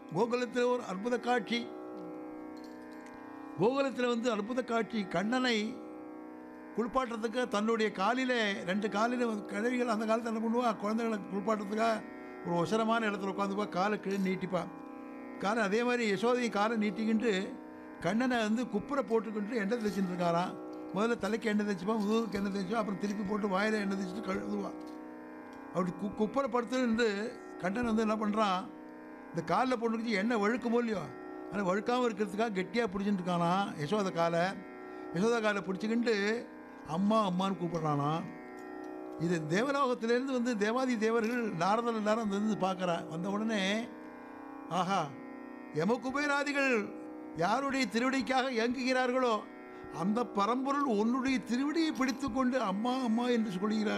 கோகுலத்தில் ஒரு அற்புத காட்சி கோகுலத்தில் வந்து அற்புத காட்சி கண்ணனை குளிப்பாட்டுறதுக்கு தன்னுடைய காலில் ரெண்டு காலில் வந்து கிழவிகள் அந்த காலத்தில் என்ன பண்ணுவா குழந்தைகளை குளிப்பாட்டுறதுக்காக ஒரு ஒசரமான இடத்துல உட்காந்துப்பா காலை கீழே நீட்டிப்பா காலை அதே மாதிரி யசோதையை காலை நீட்டிக்கிட்டு கண்ணனை வந்து குப்புரை போட்டுக்கிட்டு எண்ணெய் தேய்ச்சிட்டு இருக்காராம் முதல்ல தலைக்கு எண்ணெய் தேய்ச்சிப்பான் முதுகுக்கு எண்ணெய் தேய்ச்சிப்பா அப்புறம் திருப்பி போட்டு வாயில் எண்ணெய் தேய்ச்சிட்டு கழுதுவான் அப்படி கு குப்புரை படுத்துட்டு கண்ணன் வந்து என்ன பண்ணுறான் இந்த காலில் போட்டுக்கிச்சு எண்ணெய் வழுக்குமோ இல்லையோ ஆனால் வழுக்காமல் இருக்கிறதுக்காக கெட்டியாக பிடிச்சிட்டு இருக்கானா யசோத காலை யசோதா காலை பிடிச்சிக்கிட்டு அம்மா அம்மான்னு கூப்பிட்றானா இது தேவலோகத்திலேருந்து வந்து தேவாதி தேவர்கள் நாரதர் எல்லாரும் வந்து வந்து பார்க்குறா வந்த உடனே ஆஹா யமகுபேராதிகள் யாருடைய திருவடிக்காக இயங்குகிறார்களோ அந்த பரம்பொருள் உன்னுடைய திருவடியை பிடித்துக்கொண்டு அம்மா அம்மா என்று சொல்கிறார்